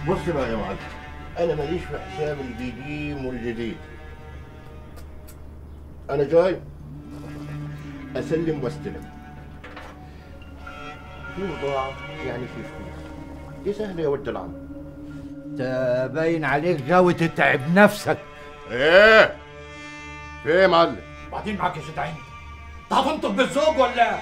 بص بقى يا معلم انا ماليش في حساب القديم والجديد انا جاي اسلم واستلم في بضاعه يعني في فلوس دي سهله يا ولد العم انت باين عليك غاوي تتعب نفسك ايه في ايه يا معلم بعدين معاك يا سيد عيني انت هتنطق بالزوج ولا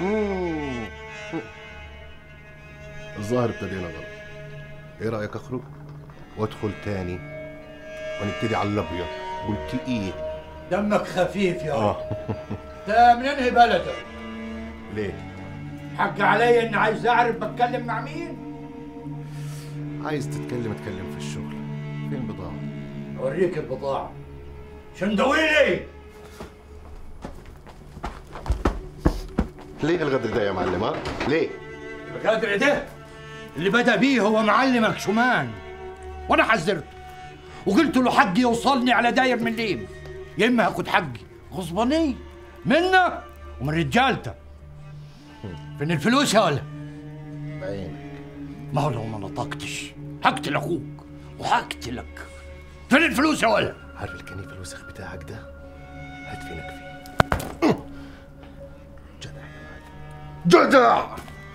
الظاهر ابتدينا غلط ايه رايك اخرج وادخل تاني ونبتدي على الابيض والتقيل دمك خفيف يا اه انت من انهي بلدك ليه حق عليا اني عايز اعرف بتكلم مع مين عايز تتكلم اتكلم في الشغل فين بضاعه اوريك البضاعه شندويلي ليه الغدر ده يا معلم ها ليه القدر ده اللي بدا بيه هو معلمك شومان وانا حذرته وقلت له حقي يوصلني على داير من ليم يا اما هاخد حقي غصبانيه منك ومن رجالتك فين الفلوس يا ولا بعينك ما هو لو ما نطقتش هقتل اخوك وهقتلك فين الفلوس يا ولا عارف الكنيف الوسخ بتاعك ده هدفنك فيه جدع يا معلم جدع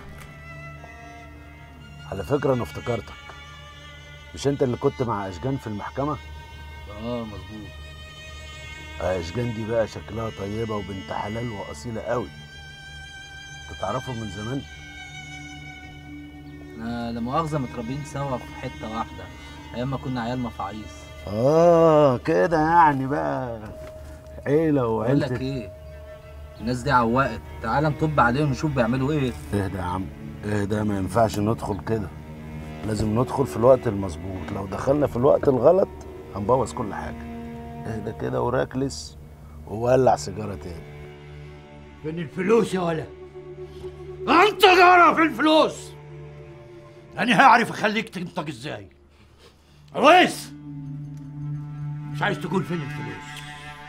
على فكرة أنا افتكرتك مش أنت اللي كنت مع أشجان في المحكمة؟ اه مظبوط أشجان دي بقى شكلها طيبة وبنت حلال وأصيلة قوي أنت تعرفهم من زمان؟ احنا لا مؤاخذه متربيين سوا في حته واحده ايام ما كنا عيال مفاعيس آه كده يعني بقى عيلة بقول لك وعيلة ايه الناس دي عوقت تعال نطب عليهم نشوف بيعملوا ايه اهدى يا عم اهدى ما ينفعش ندخل كده لازم ندخل في الوقت المظبوط لو دخلنا في الوقت الغلط هنبوظ كل حاجة اهدى كده وراكلس وولع سيجارة تاني فين الفلوس يا ولا انت تعرف الفلوس انا هعرف اخليك تنطق ازاي عويس مش عايز تقول فين الفلوس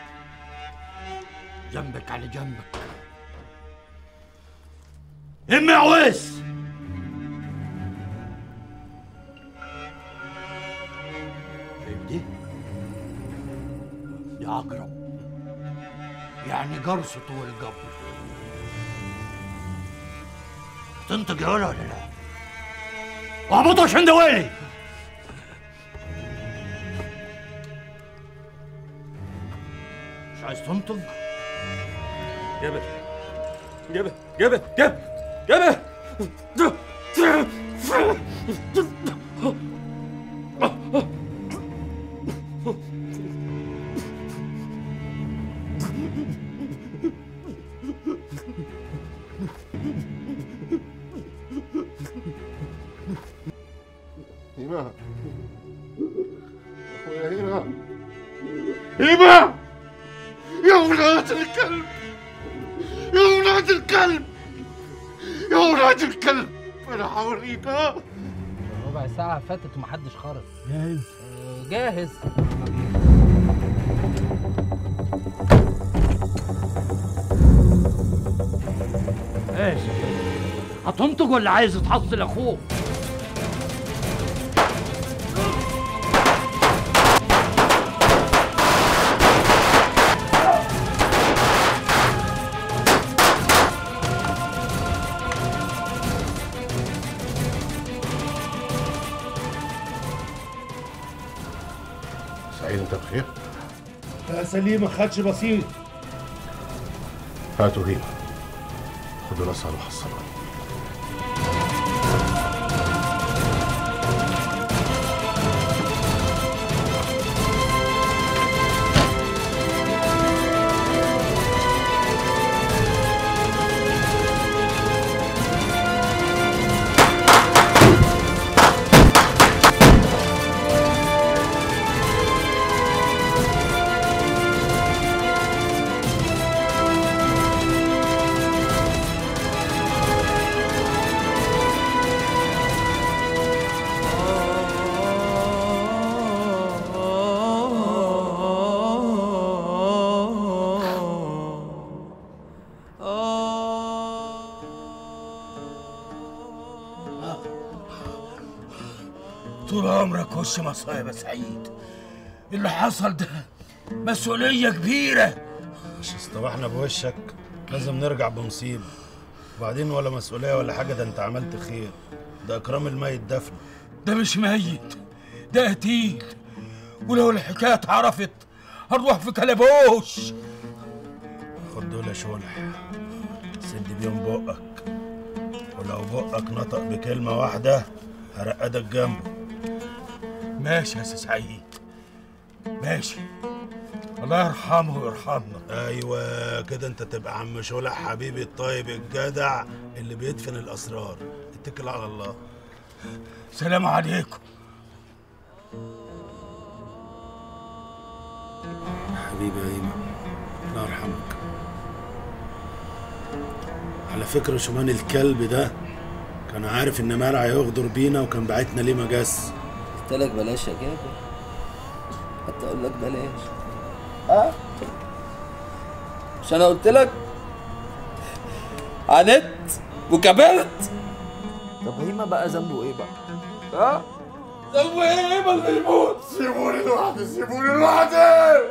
جنبك على جنبك امي يا عويس شايف دي دي عقرب يعني قرص طول القبر تنطق يا ولا ولا لا اهبطوا شندويلي مش عايز تنطق جابر جابر جابر جابر جابر هيما اخويا هيما هيما يا ولاد الكلب يا ولاد الكلب يا ولاد الكلب انا حوريك ها ربع ساعه فاتت ومحدش خرج جاهز جاهز ايش هتنطق ولا عايز تحصل اخوك سعيد انت بخير يا سليم ما خدش بسيط هاتوا هيما خدوا راسها وحصلها طول عمرك وش مصايب يا سعيد اللي حصل ده مسؤولية كبيرة مش استبحنا بوشك لازم نرجع بمصيبة وبعدين ولا مسؤولية ولا حاجة ده انت عملت خير ده اكرام الميت دفن ده مش ميت ده قتيل ولو الحكايه اتعرفت هنروح في كلبوش خد دول يا شولح سد بيهم بقك ولو بقك نطق بكلمة واحدة هرقدك جنبه ماشي يا سي سعيد ماشي الله يرحمه ويرحمنا ايوه كده انت تبقى عم شولح حبيبي الطيب الجدع اللي بيدفن الاسرار اتكل على الله سلام عليكم حبيبي يا ايمن الله يرحمك على فكرة شومان الكلب ده كان عارف ان مرعى هيغدر بينا وكان باعتنا ليه مجس قلت لك بلاش يا جابر حتى اقول لك بلاش اه مش انا قلت لك عانيت وكبرت طب هيما بقى ذنبه ايه بقى؟ ها؟ ذنبه ايه هيما اللي يموت؟ سيبوني لوحدي سيبوني لوحدي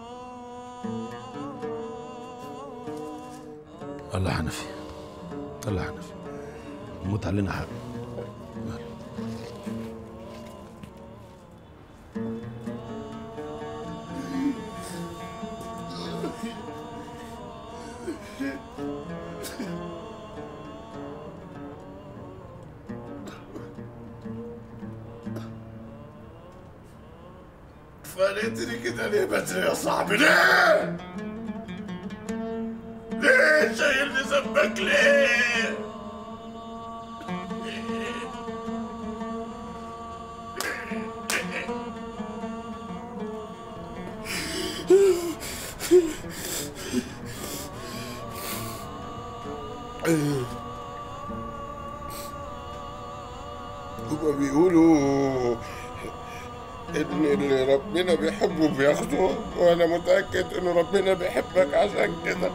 الله حنفي الله حنفي موت علينا حق فلتني كده ليه بدري يا صاحبي ليه؟ ليه شايلني ذنبك ليه؟ هما بيقولوا ان اللي ربنا بيحبه بياخده وانا متاكد ان ربنا بيحبك عشان كده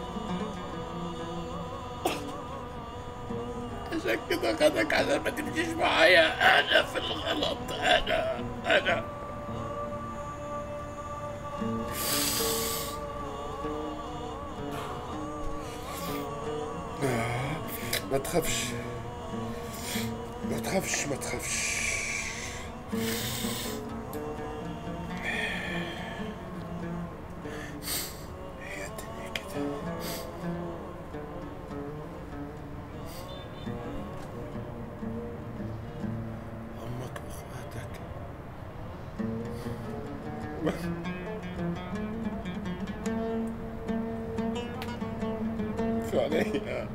عشان كده خدك عشان ما تمشيش معايا انا في الغلط انا انا ما تخافش ما تخافش ما تخافش هي الدنيا كده أمك وأخواتك في عليا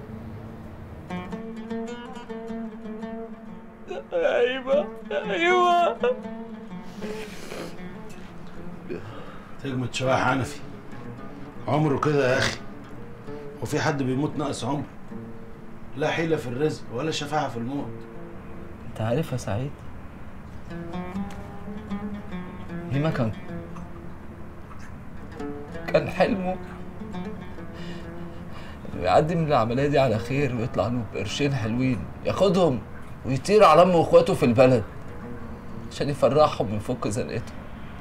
ايوه ايوه تجمد شوية حنفي عمره كده يا اخي وفي حد بيموت ناقص عمر لا حيلة في الرزق ولا شفاعة في الموت انت عارف يا سعيد هيما كان كان حلمه انه يعدي من العملية دي على خير ويطلع له بقرشين حلوين ياخدهم ويطير على امه واخواته في البلد عشان يفرحهم ويفك زنقتهم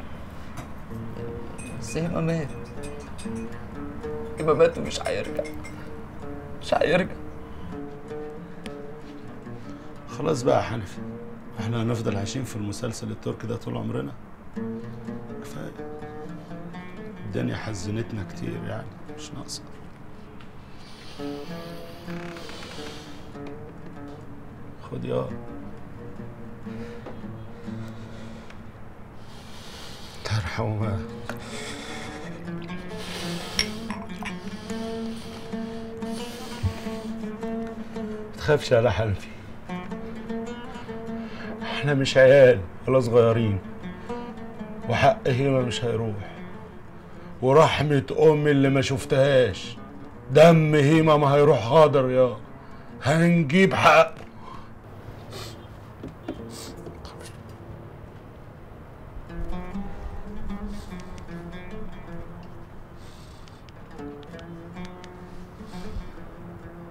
بس هيما مات هيما مات ومش هيرجع مش هيرجع خلاص بقى يا حنفي احنا هنفضل عايشين في المسلسل التركي ده طول عمرنا كفايه الدنيا حزنتنا كتير يعني مش ناقصه خد يا ترحموا بقى تخافش على حنفي احنا مش عيال ولا صغيرين وحق هيما مش هيروح ورحمة أمي اللي ما شفتهاش دم هيما ما هيروح غادر يا هنجيب حق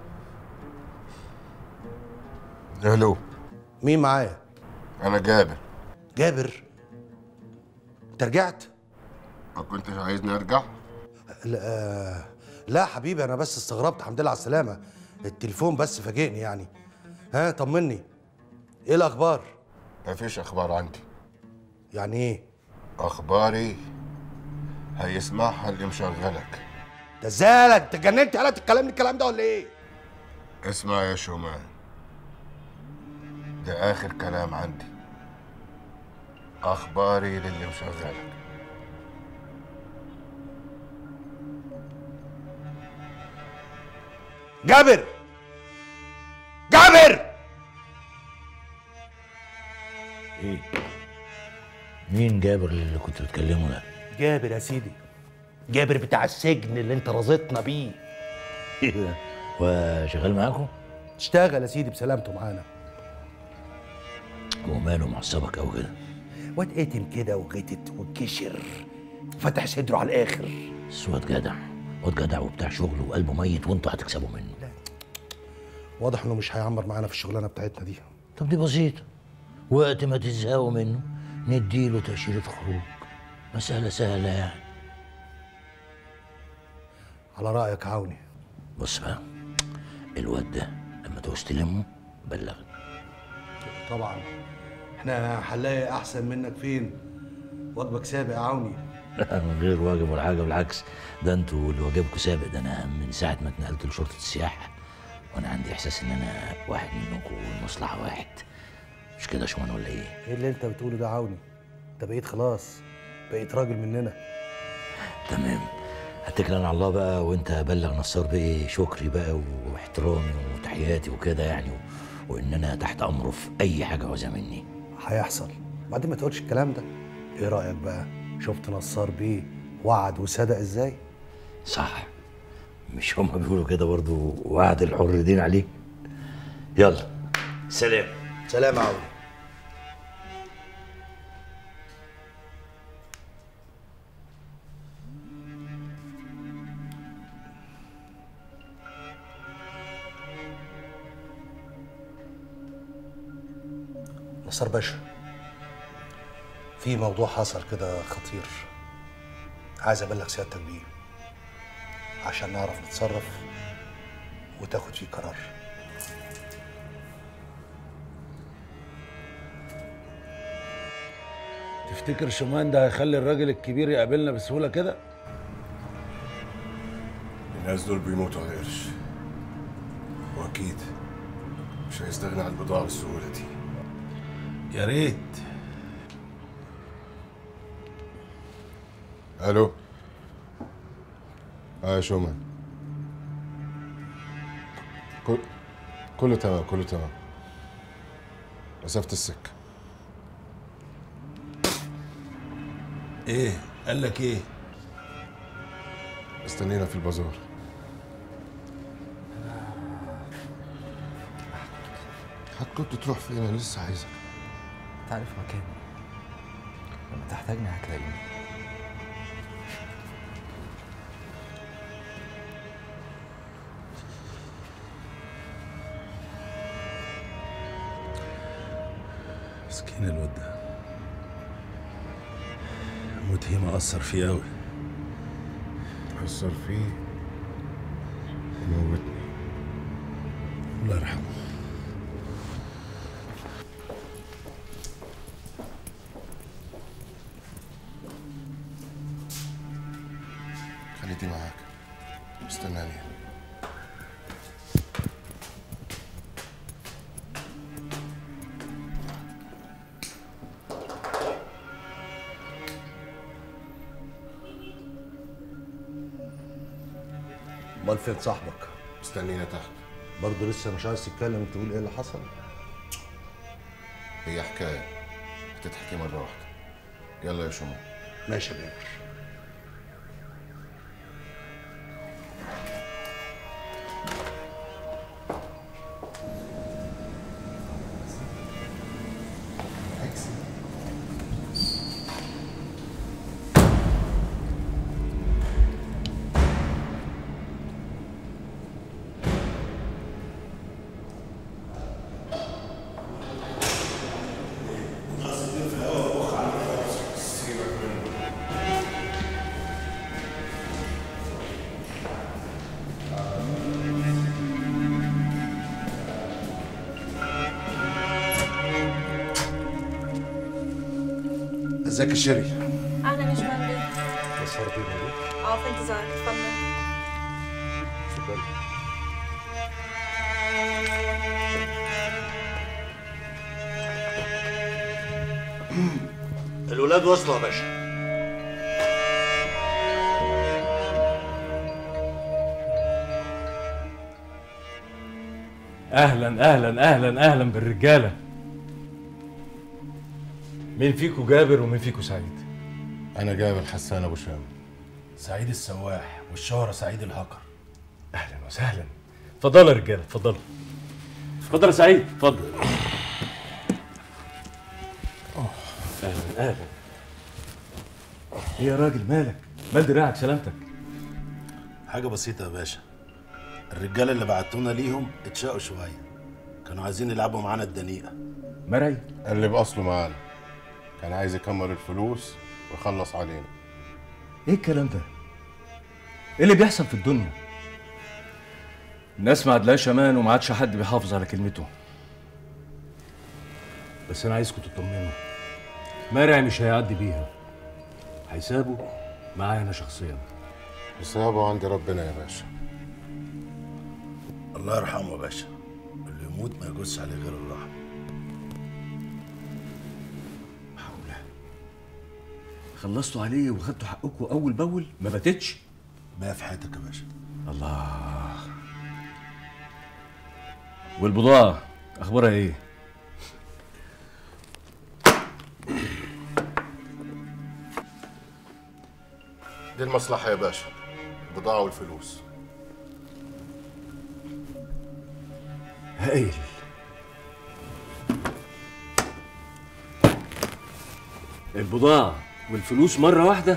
الو مين معايا؟ انا جابر جابر انت رجعت ما كنتش عايزني ارجع لا لا حبيبي انا بس استغربت الحمد لله على السلامه التليفون بس فاجئني يعني ها طمني ايه الاخبار مفيش اخبار عندي يعني ايه اخباري هيسمعها اللي مشغلك ده ازالك انت اتجننت يالا تتكلمني الكلام ده ولا ايه اسمع يا شومان ده اخر كلام عندي اخباري للي مشغلك جابر جابر ايه مين جابر اللي كنت بتكلمه ده جابر يا سيدي جابر بتاع السجن اللي انت رازتنا بيه وشغال معاكم اشتغل يا سيدي بسلامته معانا هو ماله معصبك او كده واد اتم كده وغتت وكشر فتح صدره على الاخر بس واد جدع واد جدع وبتاع شغل وقلبه ميت وانتوا هتكسبوا منه واضح انه مش هيعمر معانا في الشغلانه بتاعتنا دي طب دي بسيطة وقت ما تزهقوا منه نديله تأشيرة خروج مسألة سهلة يعني على رايك عوني بص بقى الواد ده لما تعوز تلمه بلغني طبعا احنا هنلاقي احسن منك فين واجبك سابق يا عوني من غير واجب ولا حاجة بالعكس ده انتوا اللي واجبكم سابق ده انا من ساعة ما اتنقلت لشرطة السياحة وانا عندي احساس ان انا واحد منكم والمصلحة واحد مش كده يا شومان ولا ايه؟ ايه اللي انت بتقوله ده عوني انت بقيت خلاص بقيت راجل مننا تمام هتكل انا على الله بقى وانت بلغ نصار بيه شكري بقى واحترامي وتحياتي وكده يعني و... وان انا تحت امره في اي حاجه عاوزها مني هيحصل بعدين ما تقولش الكلام ده ايه رايك بقى شفت نصار بيه وعد وصدق ازاي صح مش هما بيقولوا كده برضو وعد الحر دين عليه يلا سلام سلام يا عوني نصار باشا في موضوع حصل كده خطير عايز ابلغ سيادتك بيه عشان نعرف نتصرف وتاخد فيه قرار تفتكر شومان ده هيخلي الراجل الكبير يقابلنا بسهوله كده الناس دول بيموتوا على قرش واكيد مش هيستغنى عن البضاعة بالسهولة دي يا ريت الو اه يا شومان كل كله تمام كله تمام مسافة السكة ايه قال لك ايه استنينا في البازار كنت تروح فين انا لسه عايزك تعرف مكاني لما تحتاجني هتلاقيني مسكين الواد ده موت هيما أثر فيه أوي أثر فيه موتني الله يرحمه خليتي معاك استناني امال فين صاحبك استنينا تحت برضه لسه مش عايز تتكلم تقول ايه اللي حصل هي حكاية هتتحكي مرة واحدة يلا يا شمو ماشي يا جابر خلاص في الهواء ازيك يا شيري اهلا يا شمال مسهر بيه موجود اه في انتظارك اتفضل اتفضل الولاد وصلوا يا باشا اهلا اهلا اهلا اهلا بالرجاله مين فيكو جابر ومين فيكو سعيد انا جابر حسان ابو شام سعيد السواح والشهرة سعيد الهكر اهلا وسهلا اتفضلوا يا رجاله اتفضلوا اتفضل يا سعيد اتفضل اهلا اهلا ايه يا راجل مالك مال دراعك سلامتك حاجه بسيطه يا باشا الرجاله اللي بعتونا ليهم اتشقوا شويه كانوا عايزين يلعبوا معانا الدنيئه مرعي اللي باصله معانا كان عايز يكمل الفلوس ويخلص علينا ايه الكلام ده ايه اللي بيحصل في الدنيا الناس ما عدلاش امان وما عادش حد بيحافظ على كلمته بس انا عايزكم تطمنوا مرعي مش هيعدي بيها هيسابه معايا انا شخصيا حسابه عند ربنا يا باشا الله يرحمه يا باشا اللي يموت ما يجوزش عليه غير الرحمه خلصتوا عليه وخدتوا حقكم اول باول ما باتتش بقى في حياتك يا باشا الله والبضاعة أخبارها إيه؟ دي المصلحة يا باشا البضاعة والفلوس هايل البضاعة والفلوس مرة واحدة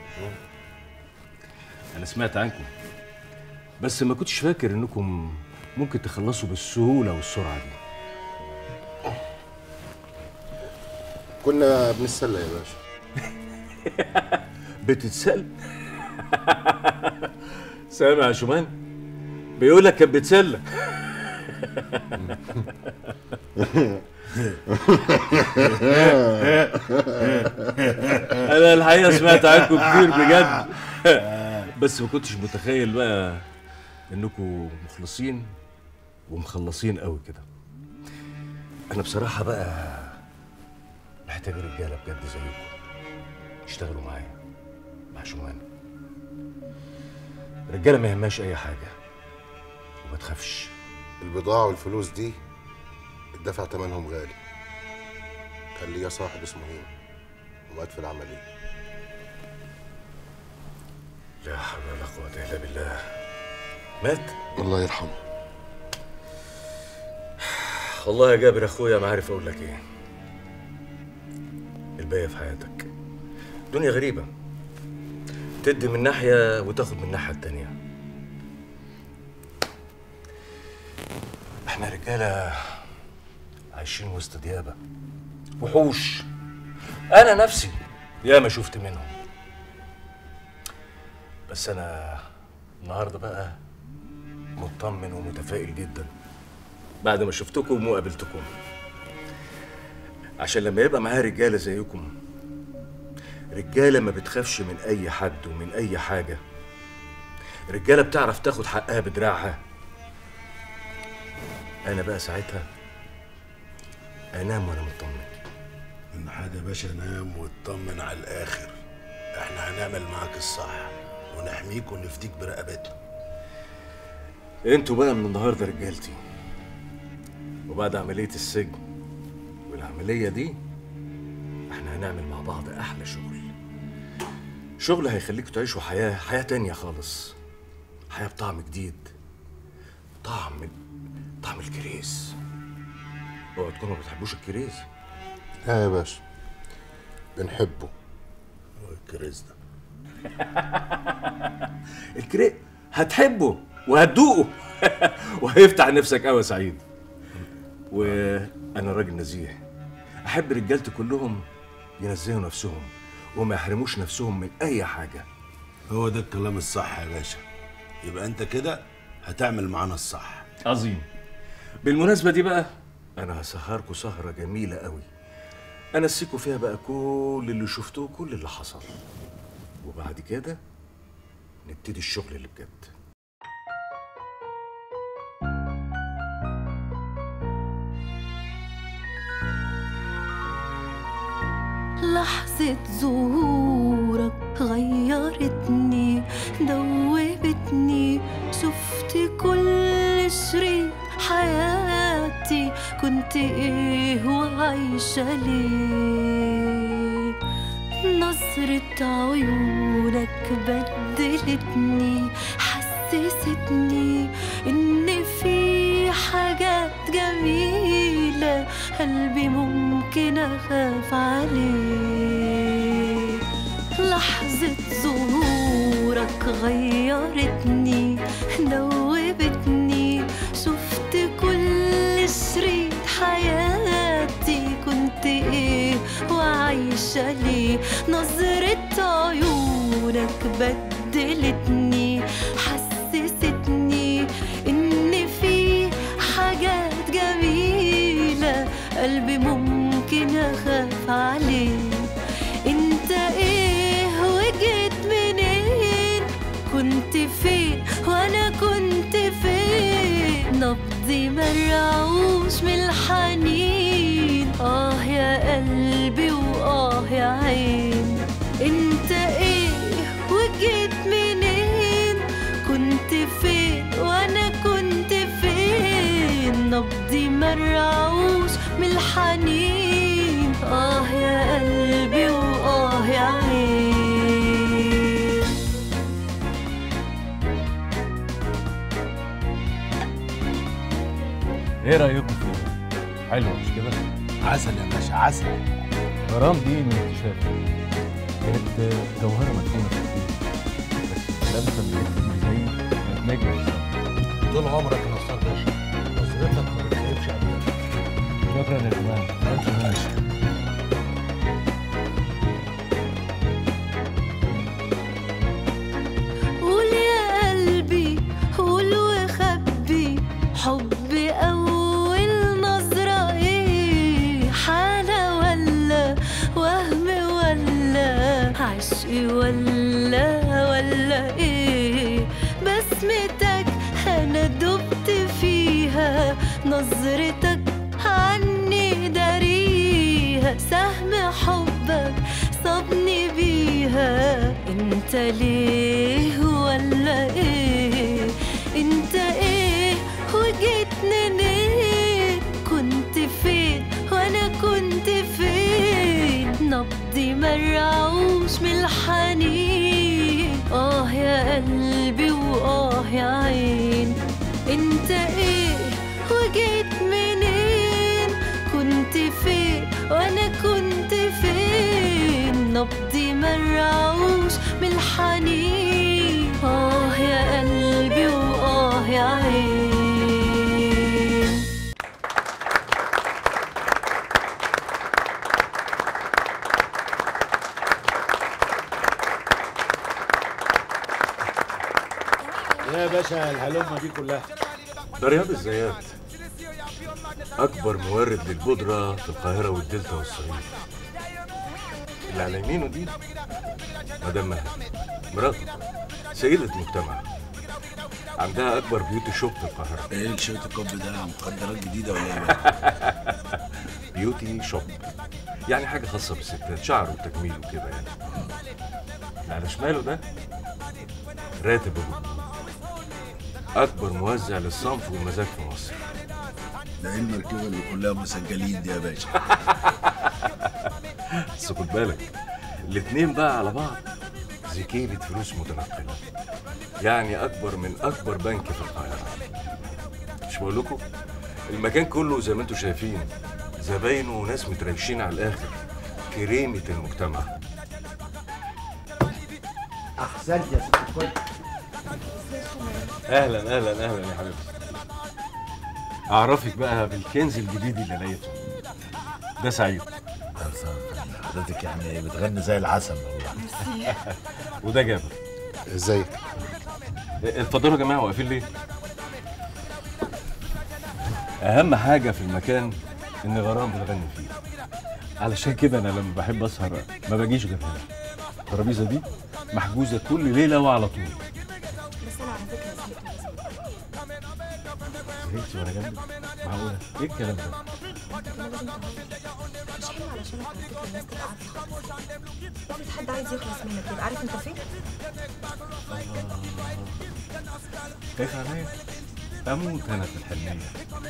أنا سمعت عنكم بس ما كنتش فاكر إنكم ممكن تخلصوا بالسهولة والسرعة دي كنا بنتسلى يا باشا بتتسأل سامع يا شومان بيقول لك كانت بتسلى انا الحقيقه سمعت عنكم كتير بجد بس ما كنتش متخيل بقى انكم مخلصين ومخلصين قوي كده انا بصراحه بقى محتاج رجاله بجد زيكم يشتغلوا معايا مع شومان رجاله ما يهمهاش اي حاجه وما تخافش البضاعة والفلوس دي الدفع تمنهم غالي كان ليا صاحب اسمه هيم ومات في العملية لا حول ولا قوه الا بالله مات الله يرحمه والله يا جابر اخويا ما عارف اقول لك ايه الباقي في حياتك دنيا غريبه تدي من ناحيه وتاخد من الناحيه التانيه احنا رجاله عايشين وسط ديابه وحوش انا نفسي ياما شفت منهم بس انا النهارده بقى مطمن ومتفائل جدا بعد ما شفتكم وقابلتكم عشان لما يبقى معايا رجاله زيكم رجاله ما بتخافش من اي حد ومن اي حاجه رجاله بتعرف تاخد حقها بدراعها انا بقى ساعتها انام وانا مطمن من حاجه يا باشا نام واطمن على الاخر احنا هنعمل معاك الصح ونحميك ونفديك برقبتنا انتوا بقى من النهارده رجالتي وبعد عمليه السجن والعمليه دي احنا هنعمل مع بعض احلى شغل شغل هيخليكوا تعيشوا حياه حياه تانية خالص حياه بطعم جديد طعم طعم الكريز اوعوا تكونوا ما بتحبوش الكريز لا يا باشا بنحبه هو الكريز ده الكريز هتحبه وهتدوقه وهيفتح نفسك قوي يا سعيد وانا راجل نزيه احب رجالتي كلهم ينزهوا نفسهم وما يحرموش نفسهم من اي حاجه هو ده الكلام الصح يا باشا يبقى انت كده هتعمل معانا الصح عظيم بالمناسبه دي بقى انا هسهركوا سهره جميله قوي انسيكوا فيها بقى كل اللي شفتوه وكل اللي حصل وبعد كده نبتدي الشغل اللي بجد لحظة ظهورك غيرتني دوبتني شفت كل شريط حياتي كنت ايه وعايشة ليه نظرة عيونك بدلتني حسستني ان في حاجات جميلة قلبي ممكن اخاف عليه لحظة ظهورك غيرتني دوبتني شفت كل شريط حياتي كنت ايه وعايشة ليه نظرة عيونك بدلتني حسستني ان في حاجات جميلة قلبي ممكن اخاف عليه انت ايه وجيت منين كنت فين وانا كنت فين نبضي مرعوش من الحنين اه يا قلبي واه يا عين انت ايه وجيت منين كنت فين وانا كنت فين نبضي مرعوش من الحنين اه يا قلبي واه يا عين ايه رايكم فيها؟ حلوه مش كده؟ عسل يا باشا عسل غرام دي من اكتشافي كانت جوهره مدفونه في الدين بس لابسه اللي يكتب زي كانت نجمه في السما. طول عمرك يا نصار باشا نظرتك ما بتخيبش ابدا شكرا يا جماعه ماشي ماشي قول يا قلبي قول وخبي حب أول نظرة إيه حالة ولا وهم ولا عشق ولا ولا إيه بسمتك أنا دبت فيها نظرتك عني داريها سهم حبك صابني بيها انت ليه ولا ايه انت ايه وجيت منين كنت فين وانا كنت فين نبضي مرعوش من الحنين اه يا قلبي واه يا عين انت ايه وجيت منين كنت فين وانا كنت فين نبضي مرعوش من الحنين اه يا قلبي واه يا عين يا باشا الهلمه دي كلها ده رياض الزيات اكبر مورد للبودره في القاهره والدلتا والصعيد اللي على يمينه دي مدام مها مراته سيدة مجتمع عندها اكبر بيوتي شوب في القاهره ايه الشيرت الكوب ده مخدرات جديده ولا ايه بقى؟ بيوتي شوب يعني حاجه خاصه بالستات شعر وتجميل وكده يعني اللي على شماله ده راتب ابو اكبر موزع للصنف والمزاج في مصر ده ايه المركبه اللي كلها مسجلين دي يا باشا بس خد بالك الاتنين بقى على بعض زكيلة فلوس متنقلة يعني أكبر من أكبر بنك في القاهرة مش بقول لكم المكان كله زي ما انتم شايفين زباينه وناس متريشين على الآخر كريمة المجتمع احسنت يا ست الكل أهلا أهلا أهلا يا حبيبتي أعرفك بقى بالكنز الجديد اللي لقيته ده سعيد حضرتك يعني بتغني زي العسل والله وده جابر ازيك اتفضلوا يا جماعه واقفين ليه؟ اهم حاجه في المكان ان غرام بتغني فيه علشان كده انا لما بحب اسهر ما باجيش غير هنا الترابيزه دي محجوزه كل ليله وعلى طول بس انا على فكره زهقت زهقتي وانا جنبك معقوله ايه الكلام ده كمان لازم تهزر مش حلو علشان على فكره الناس تبقى عارفه افرض حد عايز يخلص منك يبقى عارف انت فين خايف عليا اموت انا في الحنيه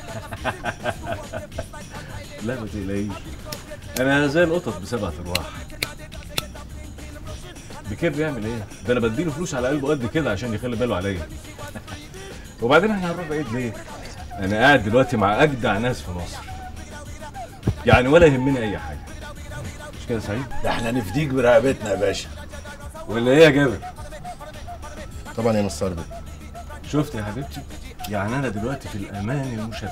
لا ما تقلقيش انا زي القطط بسبعة ارواح بكير بيعمل ايه ده انا بديله فلوس على قلبه قد كده عشان يخلي باله عليا وبعدين احنا هنروح بعيد ليه انا قاعد دلوقتي مع اجدع ناس في مصر يعني ولا يهمني اي حاجه مش كده يا سعيد ده احنا نفديك برقبتنا يا باشا ولا ايه يا جابر طبعا يا نصار بيه شفت يا حبيبتي يعني انا دلوقتي في الامان المشدد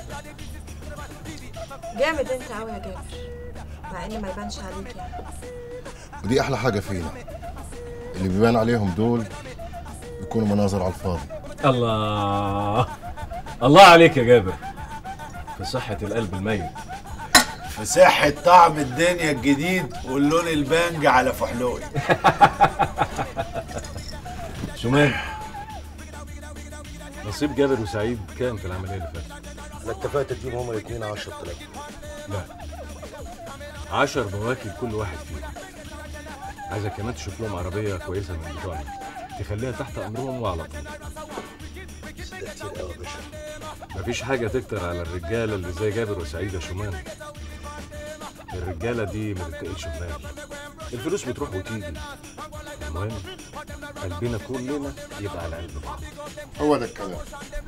جامد انت قوي يا جابر مع ان ما يبانش عليك يعني ودي احلى حاجه فينا اللي بيبان عليهم دول بيكونوا مناظر على الفاضي الله الله عليك يا جابر في صحة القلب الميت في صحة طعم الدنيا الجديد واللون البنج على فحلوقي شومان نصيب جابر وسعيد كام في العملية اللي فاتت؟ انا اتفقت اديهم هما الاثنين 10000 لا عشر بواكب كل واحد فيهم عايزك كمان تشوف لهم عربية كويسة من بتوعنا تخليها تحت أمرهم وعلى طول بس ده كتير قوي يا باشا مفيش حاجة تكتر على الرجالة اللي زي جابر وسعيد يا شومان الرجالة دي ما بتتقلش بمال الفلوس بتروح وتيجي المهم قلبنا كلنا يبقى على قلب بعض هو ده الكلام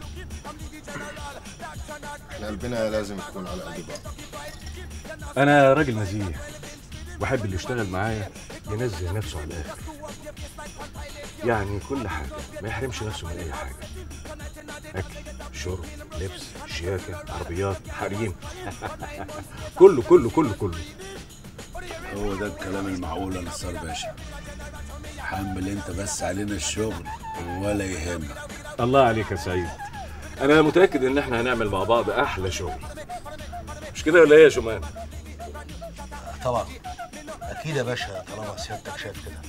احنا قلبنا لازم يكون على قلب بعض أنا راجل نزيه وأحب اللي يشتغل معايا ينزه نفسه على الآخر يعني كل حاجة ما يحرمش نفسه من أي حاجة أكل شرب لبس شياكة عربيات حريم كله كله كله كله هو ده الكلام المعقول يا نصار باشا حمل انت بس علينا الشغل ولا يهمك الله عليك يا سعيد أنا متأكد إن إحنا هنعمل مع بعض أحلى شغل مش كده ولا إيه يا شومان؟ طبعا اكيد يا باشا طالما سيادتك شايف كده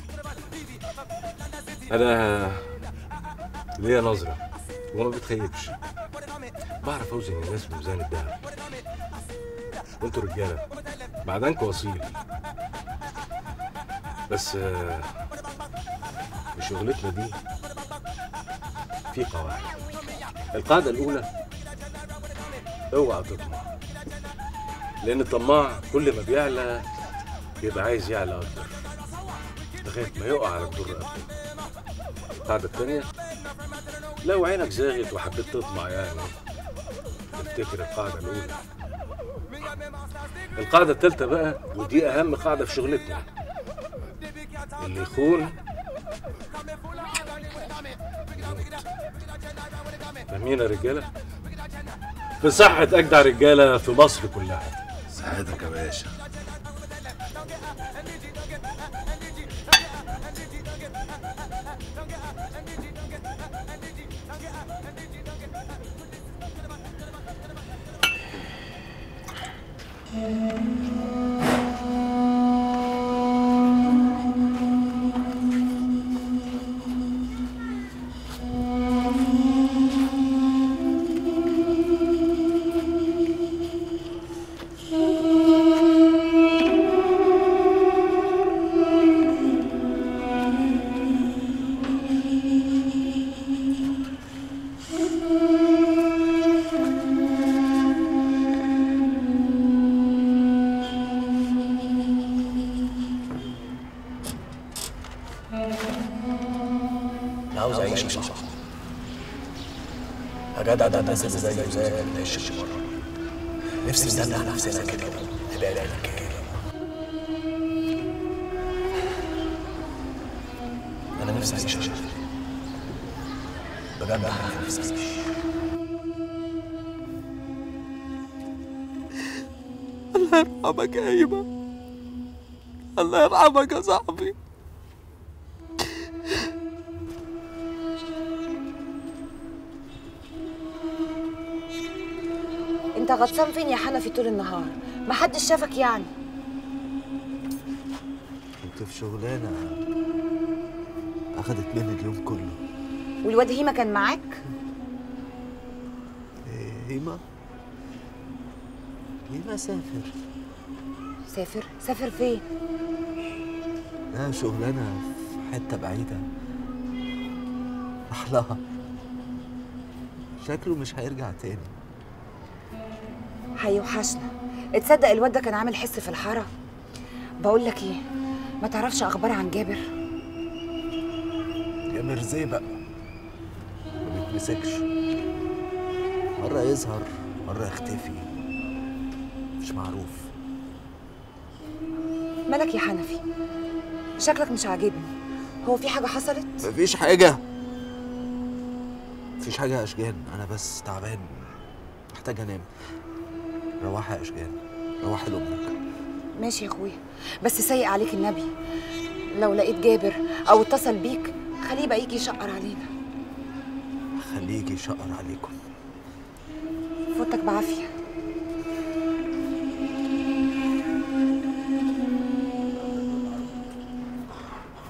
أنا ليا نظرة وما بتخيبش بعرف أوزن الناس بميزان الدهب وأنتوا رجالة معدنكوا أصيل بس آه، في شغلتنا دي في قواعد القاعدة الأولى اوعى تطمع لأن الطماع كل ما بيعلى بيبقى عايز يعلى أكتر لغاية ما يقع على جدور رقبته القاعدة التانية لو عينك زاغت وحبيت تطمع يعني افتكر القاعدة الأولى القاعدة التالتة بقى ودي أهم قاعدة في شغلتنا اللي يخون يموت. فاهمين يا رجالة؟ في صحة أجدع رجالة في مصر كلها سعادتك يا باشا انا عاوز اعيش يا صاحبي يا جدع ده الناس اللي زي وزيك ما بنعيش بره نفسي ندلع نفسنا كده نبعد عن الكلام انا نفسي اعيش يا صاحبي بجد انا نفسي اعيش الله يرحمك يا هيبة الله يرحمك يا صاحبي انت غطسان فين يا حنفي طول النهار محدش شافك يعني كنت في شغلانة أخدت مني اليوم كله والواد هيما كان معاك إيه، هيما هيما سافر سافر سافر فين لا شغلانة في حتة بعيدة راح لها شكله مش هيرجع تاني هيوحشنا تصدق الواد ده كان عامل حس في الحاره بقول لك ايه ما تعرفش اخبار عن جابر جابر زيبق ما بيتمسكش مرة يظهر مرة يختفي مش معروف مالك يا حنفي شكلك مش عاجبني هو في حاجه حصلت مفيش حاجة مفيش حاجة يا أشجان أنا بس تعبان محتاج أنام روحي يا أشجان روحي لأمك ماشي يا اخويا بس سيء عليك النبي لو لقيت جابر او اتصل بيك خليه بقى يجي يشقر علينا خليه يجي يشقر عليكم فوتك بعافيه